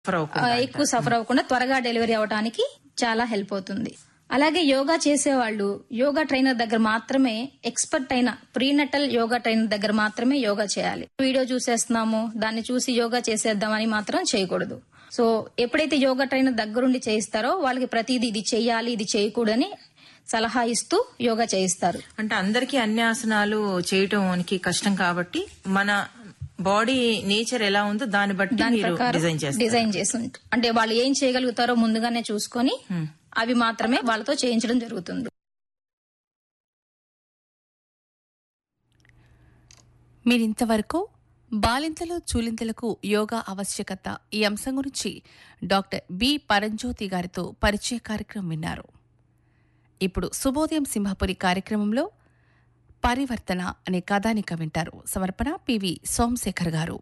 suffer ఆ, అవ్వకుండా ఎక్కువ సఫర్ అవ్వకుండా త్వరగా డెలివరీ అవడానికి చాలా హెల్ప్ అవుతుంది అలాగే యోగా చేసేవాళ్ళు యోగా ట్రైనర్ దగ్గర మాత్రమే ఎక్స్పర్ట్ అయిన ప్రీనటల్ యోగా ట్రైనర్ దగ్గర మాత్రమే యోగా చేయాలి వీడియో చూసేస్తున్నాము దాన్ని చూసి యోగా చేసేద్దామని మాత్రం చేయకూడదు సో ఎప్పుడైతే యోగా ట్రైనర్ దగ్గరుండి చేయిస్తారో వాళ్ళకి ప్రతిదీ ఇది చేయాలి ఇది చేయకూడదని సలహా ఇస్తూ యోగా చేయిస్తారు అంటే అందరికీ అన్ని ఆసనాలు చేయటానికి కష్టం కాబట్టి మన బాడీ నేచర్ ఎలా ఉందో దాన్ని బట్టి దాని మీరు ప్రకారం డిజైన్ చేస్తారు డిజైన్ చేసి ఉంట- అంటే వాళ్ళు ఏం చేయగలుగుతారో ముందుగానే చూసుకొని అవి మాత్రమే వాళ్ళతో చేయించడం జరుగుతుంది మీరింతవరకు బాలింతలు చూలింతలకు యోగా ఆవశ్యకత ఈ అంశం గురించి డాక్టర్ బి పరంజ్యోతి గారితో పరిచయ కార్యక్రమం విన్నారు ఇప్పుడు శుభోదయం సింహపురి కార్యక్రమంలో పరివర్తన అనే కథానిక వింటారు సమర్పణ పివి సోమశేఖర్ గారు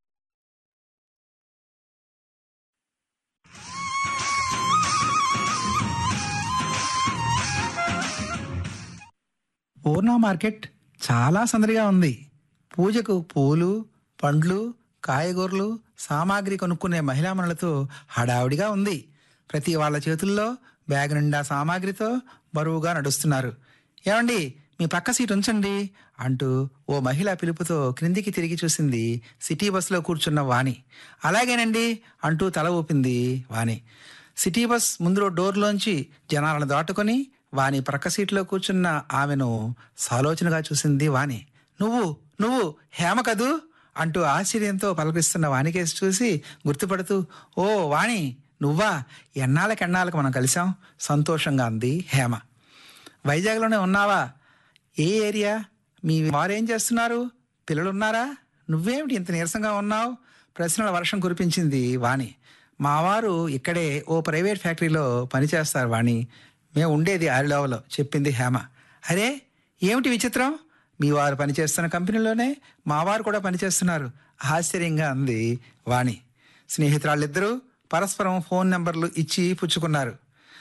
పూర్ణ మార్కెట్ చాలా సందడిగా ఉంది పూజకు పూలు పండ్లు కాయగూరలు సామాగ్రి కొనుక్కునే మహిళామణులతో హడావుడిగా ఉంది ప్రతి వాళ్ళ చేతుల్లో బ్యాగ్ నిండా సామాగ్రితో బరువుగా నడుస్తున్నారు ఏమండి మీ పక్క సీట్ ఉంచండి అంటూ ఓ మహిళ పిలుపుతో క్రిందికి తిరిగి చూసింది సిటీ బస్సులో కూర్చున్న వాణి అలాగేనండి అంటూ తల ఊపింది వాణి సిటీ బస్ ముందు డోర్లోంచి జనాలను దాటుకొని వాని ప్రక్క సీట్లో కూర్చున్న ఆమెను సాలోచనగా చూసింది వాణి నువ్వు నువ్వు హేమ కదూ అంటూ ఆశ్చర్యంతో పలకరిస్తున్న వాణికేసి చూసి గుర్తుపడుతూ ఓ వాణి నువ్వా ఎన్నాళ్ళకెన్నాళ్ళకు మనం కలిసాం సంతోషంగా అంది హేమ వైజాగ్లోనే ఉన్నావా ఏ ఏరియా మీ వారేం చేస్తున్నారు పిల్లలున్నారా నువ్వేమిటి ఇంత నీరసంగా ఉన్నావు ప్రశ్నల వర్షం కురిపించింది వాణి మా వారు ఇక్కడే ఓ ప్రైవేట్ ఫ్యాక్టరీలో పనిచేస్తారు వాణి మేము ఉండేది ఆరిలోవలో చెప్పింది హేమ అరే ఏమిటి విచిత్రం మీ వారు పనిచేస్తున్న కంపెనీలోనే మా వారు కూడా పనిచేస్తున్నారు ఆశ్చర్యంగా అంది వాణి స్నేహితురాళ్ళిద్దరూ పరస్పరం ఫోన్ నెంబర్లు ఇచ్చి పుచ్చుకున్నారు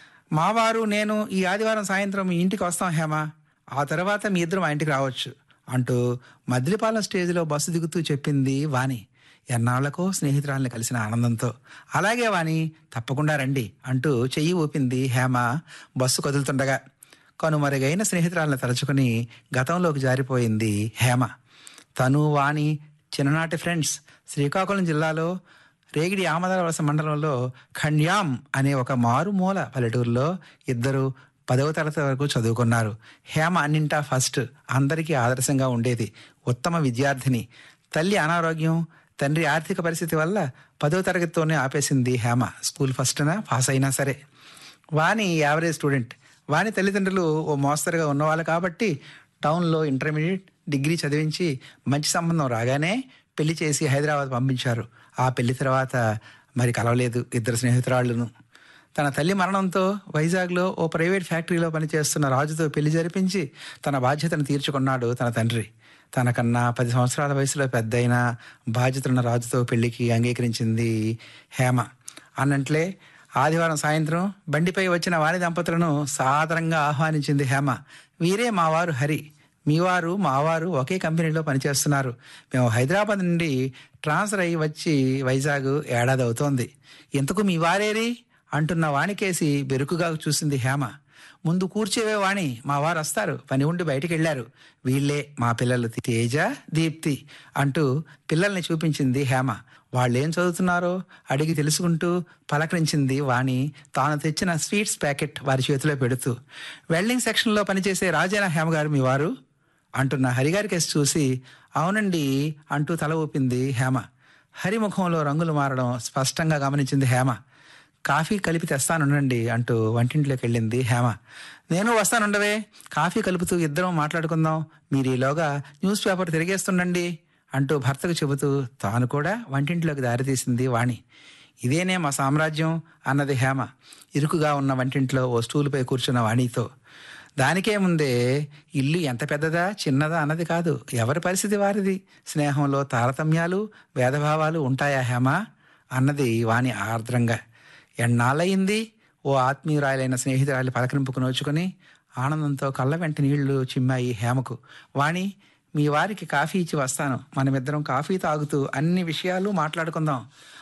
మావారు నేను ఈ ఆదివారం సాయంత్రం మీ ఇంటికి వస్తాం హేమ ఆ తర్వాత మీ ఇద్దరు మా ఇంటికి రావచ్చు అంటూ మద్దిపాలెం స్టేజ్లో బస్సు దిగుతూ చెప్పింది వాణి ఎన్నాళ్లకో స్నేహితురాల్ని కలిసిన ఆనందంతో అలాగే వాణి తప్పకుండా రండి అంటూ చెయ్యి ఊపింది హేమ బస్సు కదులుతుండగా కనుమరుగైన స్నేహితురాలను తలుచుకుని గతంలోకి జారిపోయింది హేమ తను వాణి చిన్ననాటి ఫ్రెండ్స్ శ్రీకాకుళం జిల్లాలో రేగిడి ఆమదాలవలస మండలంలో ఖండ్యాం అనే ఒక మారుమూల పల్లెటూరులో ఇద్దరు పదవ తరగతి వరకు చదువుకున్నారు హేమ అన్నింటా ఫస్ట్ అందరికీ ఆదర్శంగా ఉండేది ఉత్తమ విద్యార్థిని తల్లి అనారోగ్యం తండ్రి ఆర్థిక పరిస్థితి వల్ల పదవ తరగతితోనే ఆపేసింది హేమ స్కూల్ ఫస్ట్నా పాస్ అయినా సరే వాణి యావరేజ్ స్టూడెంట్ వాణి తల్లిదండ్రులు ఓ మోస్తరుగా ఉన్నవాళ్ళు కాబట్టి టౌన్లో ఇంటర్మీడియట్ డిగ్రీ చదివించి మంచి సంబంధం రాగానే పెళ్లి చేసి హైదరాబాద్ పంపించారు ఆ పెళ్లి తర్వాత మరి కలవలేదు ఇద్దరు స్నేహితురాళ్ళను తన తల్లి మరణంతో వైజాగ్లో ఓ ప్రైవేట్ ఫ్యాక్టరీలో పనిచేస్తున్న రాజుతో పెళ్లి జరిపించి తన బాధ్యతను తీర్చుకున్నాడు తన తండ్రి తనకన్నా పది సంవత్సరాల వయసులో పెద్దయిన బాధ్యతలున్న రాజుతో పెళ్లికి అంగీకరించింది హేమ అన్నట్లే ఆదివారం సాయంత్రం బండిపై వచ్చిన వారి దంపతులను సాదరంగా ఆహ్వానించింది హేమ వీరే మా వారు హరి మీ వారు మా వారు ఒకే కంపెనీలో పనిచేస్తున్నారు మేము హైదరాబాద్ నుండి ట్రాన్స్ఫర్ అయ్యి వచ్చి వైజాగ్ ఏడాది అవుతోంది ఇంతకు మీ వారేరి అంటున్న వాణికేసి బెరుకుగా చూసింది హేమ ముందు కూర్చేవే వాణి మా వారు వస్తారు పని ఉండి బయటికి వెళ్ళారు వీళ్ళే మా పిల్లలు తేజ దీప్తి అంటూ పిల్లల్ని చూపించింది హేమ వాళ్ళేం చదువుతున్నారో అడిగి తెలుసుకుంటూ పలకరించింది వాణి తాను తెచ్చిన స్వీట్స్ ప్యాకెట్ వారి చేతిలో పెడుతూ వెల్డింగ్ సెక్షన్లో పనిచేసే రాజేనా హేమ గారు మీ వారు అంటున్న హరిగారి కేసు చూసి అవునండి అంటూ తల ఊపింది హేమ హరి ముఖంలో రంగులు మారడం స్పష్టంగా గమనించింది హేమ కాఫీ కలిపి తెస్తానుండండి అంటూ వంటింట్లోకి వెళ్ళింది హేమ నేను వస్తానుండవే కాఫీ కలుపుతూ ఇద్దరం మాట్లాడుకుందాం మీరు ఈలోగా న్యూస్ పేపర్ తిరిగేస్తుండండి అంటూ భర్తకు చెబుతూ తాను కూడా వంటింట్లోకి దారితీసింది వాణి ఇదేనే మా సామ్రాజ్యం అన్నది హేమ ఇరుకుగా ఉన్న వంటింట్లో ఓ స్టూలుపై కూర్చున్న వాణితో దానికే ముందే ఇల్లు ఎంత పెద్దదా చిన్నదా అన్నది కాదు ఎవరి పరిస్థితి వారిది స్నేహంలో తారతమ్యాలు భేదభావాలు ఉంటాయా హేమ అన్నది వాణి ఆర్ద్రంగా ఎన్నాళ్ళయింది ఓ ఆత్మీయురాలైన స్నేహితురాలి పలకరింపుకు నోచుకొని ఆనందంతో కళ్ళ వెంట నీళ్లు చిమ్మాయి హేమకు వాణి మీ వారికి కాఫీ ఇచ్చి వస్తాను మనమిద్దరం కాఫీ తాగుతూ అన్ని విషయాలు మాట్లాడుకుందాం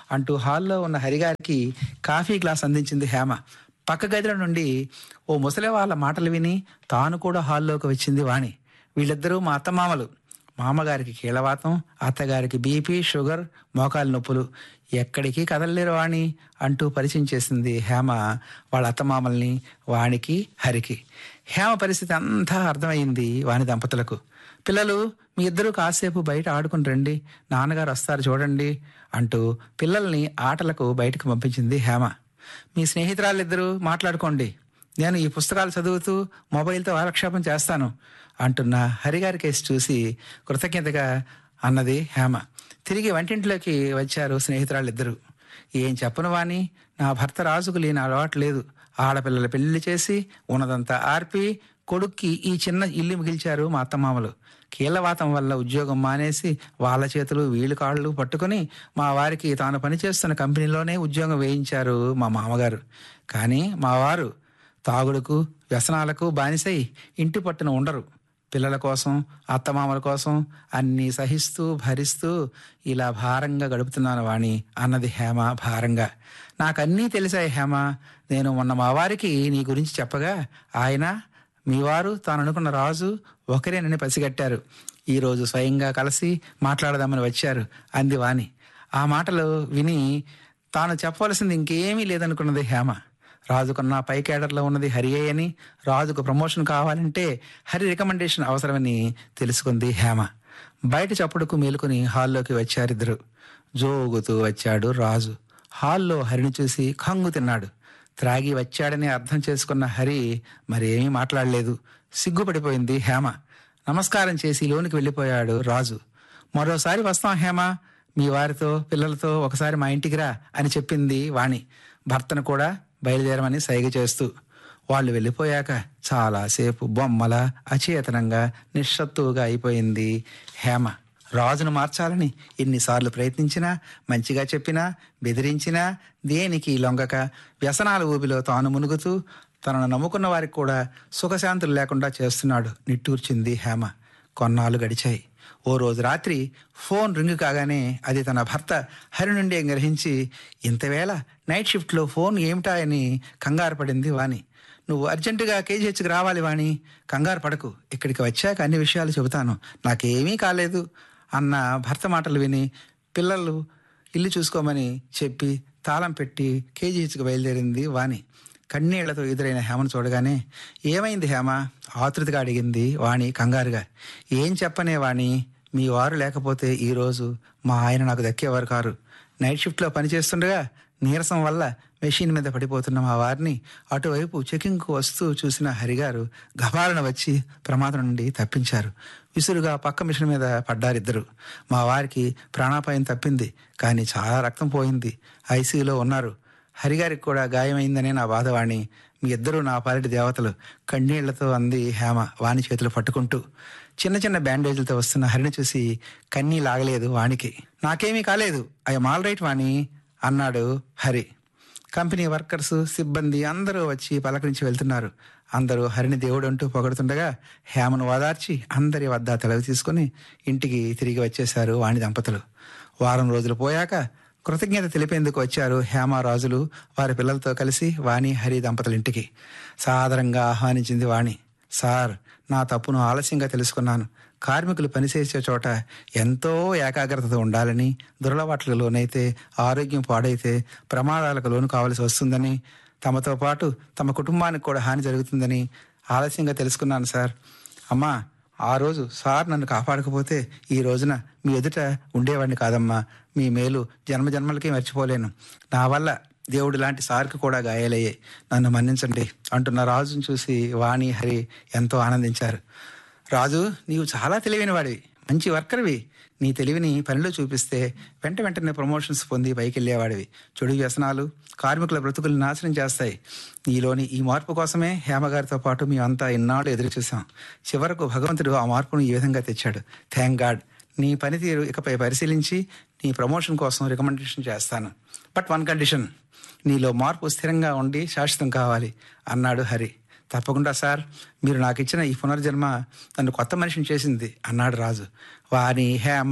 అంటూ హాల్లో ఉన్న హరిగారికి కాఫీ గ్లాస్ అందించింది హేమ పక్క గదిలో నుండి ఓ ముసలి వాళ్ళ మాటలు విని తాను కూడా హాల్లోకి వచ్చింది వాణి వీళ్ళిద్దరూ మా అత్తమామలు మామగారికి కీళ్ళవాతం అత్తగారికి బీపీ షుగర్ మోకాలు నొప్పులు ఎక్కడికి కదలలేరు వాణి అంటూ పరిచయం చేసింది హేమ వాళ్ళ అత్తమామల్ని వాణికి హరికి హేమ పరిస్థితి అంతా అర్థమైంది వాణి దంపతులకు పిల్లలు మీ ఇద్దరూ కాసేపు బయట ఆడుకుని రండి నాన్నగారు వస్తారు చూడండి అంటూ పిల్లల్ని ఆటలకు బయటకు పంపించింది హేమ మీ స్నేహితురాలిద్దరూ మాట్లాడుకోండి నేను ఈ పుస్తకాలు చదువుతూ మొబైల్తో కాలక్షేపం చేస్తాను అంటున్న హరిగారి కేసు చూసి కృతజ్ఞతగా అన్నది హేమ తిరిగి వంటింట్లోకి వచ్చారు స్నేహితురాలిద్దరూ ఏం చెప్పను వాణి నా భర్త రాజుకు లేని అలవాటు లేదు ఆడపిల్లల పెళ్లి చేసి ఉన్నదంతా ఆర్పి కొడుక్కి ఈ చిన్న ఇల్లు మిగిల్చారు మా అత్తమామలు కీళ్ళవాతం వల్ల ఉద్యోగం మానేసి వాళ్ళ చేతులు వీళ్ళు కాళ్ళు పట్టుకుని మా వారికి తాను పనిచేస్తున్న కంపెనీలోనే ఉద్యోగం వేయించారు మా మామగారు కానీ మా వారు తాగుడుకు వ్యసనాలకు బానిసై ఇంటి పట్టున ఉండరు పిల్లల కోసం అత్తమామల కోసం అన్నీ సహిస్తూ భరిస్తూ ఇలా భారంగా గడుపుతున్నాను వాణి అన్నది హేమ భారంగా నాకన్నీ తెలిసాయి హేమ నేను మొన్న మా వారికి నీ గురించి చెప్పగా ఆయన మీ వారు తాను అనుకున్న రాజు ఒకరేనని పసిగట్టారు ఈరోజు స్వయంగా కలిసి మాట్లాడదామని వచ్చారు అంది వాణి ఆ మాటలు విని తాను చెప్పవలసింది ఇంకేమీ లేదనుకున్నది హేమ రాజుకున్న పై కేడర్లో ఉన్నది హరియే అని రాజుకు ప్రమోషన్ కావాలంటే హరి రికమెండేషన్ అవసరమని తెలుసుకుంది హేమ బయట చప్పుడుకు మేలుకుని హాల్లోకి వచ్చారిద్దరు జోగుతూ వచ్చాడు రాజు హాల్లో హరిని చూసి కంగు తిన్నాడు త్రాగి వచ్చాడని అర్థం చేసుకున్న హరి మరేమీ మాట్లాడలేదు సిగ్గుపడిపోయింది హేమ నమస్కారం చేసి లోనికి వెళ్ళిపోయాడు రాజు మరోసారి వస్తాం హేమ మీ వారితో పిల్లలతో ఒకసారి మా ఇంటికి రా అని చెప్పింది వాణి భర్తను కూడా బయలుదేరమని సైగ చేస్తూ వాళ్ళు వెళ్ళిపోయాక చాలాసేపు బొమ్మల అచేతనంగా నిశ్శత్తువుగా అయిపోయింది హేమ రాజును మార్చాలని ఎన్నిసార్లు ప్రయత్నించినా మంచిగా చెప్పినా బెదిరించినా దేనికి లొంగక వ్యసనాల ఊబిలో తాను మునుగుతూ తనను నమ్ముకున్న వారికి కూడా సుఖశాంతులు లేకుండా చేస్తున్నాడు నిట్టూర్చింది హేమ కొన్నాళ్ళు గడిచాయి ఓ రోజు రాత్రి ఫోన్ రింగ్ కాగానే అది తన భర్త హరి నుండి గ్రహించి ఇంతవేళ నైట్ షిఫ్ట్లో ఫోన్ ఏమిటా అని కంగారు పడింది వాణి నువ్వు అర్జెంటుగా కేజీహెచ్కి రావాలి వాణి కంగారు పడకు ఇక్కడికి వచ్చాక అన్ని విషయాలు చెబుతాను నాకేమీ కాలేదు అన్న భర్త మాటలు విని పిల్లలు ఇల్లు చూసుకోమని చెప్పి తాళం పెట్టి కేజీహెచ్కి బయలుదేరింది వాణి కన్నీళ్లతో ఎదురైన హేమను చూడగానే ఏమైంది హేమ ఆతృతగా అడిగింది వాణి కంగారుగా ఏం చెప్పనే వాణి మీ వారు లేకపోతే ఈరోజు మా ఆయన నాకు దక్కేవారు కారు నైట్ షిఫ్ట్లో పనిచేస్తుండగా నీరసం వల్ల మెషిన్ మీద పడిపోతున్న మా వారిని అటువైపు చెకింగ్కు వస్తూ చూసిన హరిగారు గబాలను వచ్చి ప్రమాదం నుండి తప్పించారు విసురుగా పక్క మిషన్ మీద పడ్డారిద్దరు మా వారికి ప్రాణాపాయం తప్పింది కానీ చాలా రక్తం పోయింది ఐసీయూలో ఉన్నారు హరిగారికి కూడా గాయమైందనే నా బాధవాణి మీ ఇద్దరూ నా పాలిటి దేవతలు కన్నీళ్లతో అంది హేమ వాణి చేతులు పట్టుకుంటూ చిన్న చిన్న బ్యాండేజీలతో వస్తున్న హరిని చూసి కన్నీ లాగలేదు వాణికి నాకేమీ కాలేదు ఐఎమ్ ఆల్ రైట్ వాణి అన్నాడు హరి కంపెనీ వర్కర్స్ సిబ్బంది అందరూ వచ్చి పలకరించి వెళ్తున్నారు అందరూ హరిని దేవుడు అంటూ పొగడుతుండగా హేమను ఓదార్చి అందరి వద్ద తెలవి తీసుకుని ఇంటికి తిరిగి వచ్చేశారు వాణి దంపతులు వారం రోజులు పోయాక కృతజ్ఞత తెలిపేందుకు వచ్చారు హేమ రాజులు వారి పిల్లలతో కలిసి వాణి హరి దంపతుల ఇంటికి సాదరంగా ఆహ్వానించింది వాణి సార్ నా తప్పును ఆలస్యంగా తెలుసుకున్నాను కార్మికులు పనిచేసే చోట ఎంతో ఏకాగ్రతతో ఉండాలని దురలవాట్లకు లోనైతే ఆరోగ్యం పాడైతే ప్రమాదాలకు లోను కావాల్సి వస్తుందని తమతో పాటు తమ కుటుంబానికి కూడా హాని జరుగుతుందని ఆలస్యంగా తెలుసుకున్నాను సార్ అమ్మా ఆ రోజు సార్ నన్ను కాపాడకపోతే ఈ రోజున మీ ఎదుట ఉండేవాడిని కాదమ్మా మీ మేలు జన్మ జన్మలకి మర్చిపోలేను నా వల్ల దేవుడు లాంటి సార్కి కూడా గాయాలయ్యాయి నన్ను మన్నించండి అంటున్న రాజును చూసి వాణి హరి ఎంతో ఆనందించారు రాజు నీవు చాలా తెలివైన వాడివి మంచి వర్కర్వి నీ తెలివిని పనిలో చూపిస్తే వెంట వెంటనే ప్రమోషన్స్ పొంది పైకి వెళ్ళేవాడివి చెడు వ్యసనాలు కార్మికుల బ్రతుకులు నాశనం చేస్తాయి నీలోని ఈ మార్పు కోసమే హేమగారితో పాటు మేమంతా ఇన్నాళ్ళు ఎదురు చూసాం చివరకు భగవంతుడు ఆ మార్పును ఈ విధంగా తెచ్చాడు థ్యాంక్ గాడ్ నీ పనితీరు ఇకపై పరిశీలించి నీ ప్రమోషన్ కోసం రికమెండేషన్ చేస్తాను బట్ వన్ కండిషన్ నీలో మార్పు స్థిరంగా ఉండి శాశ్వతం కావాలి అన్నాడు హరి తప్పకుండా సార్ మీరు నాకు ఇచ్చిన ఈ పునర్జన్మ నన్ను కొత్త మనిషిని చేసింది అన్నాడు రాజు వాని హేమ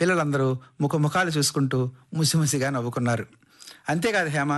పిల్లలందరూ ముఖముఖాలు చూసుకుంటూ ముసిముసిగా నవ్వుకున్నారు అంతేకాదు హేమ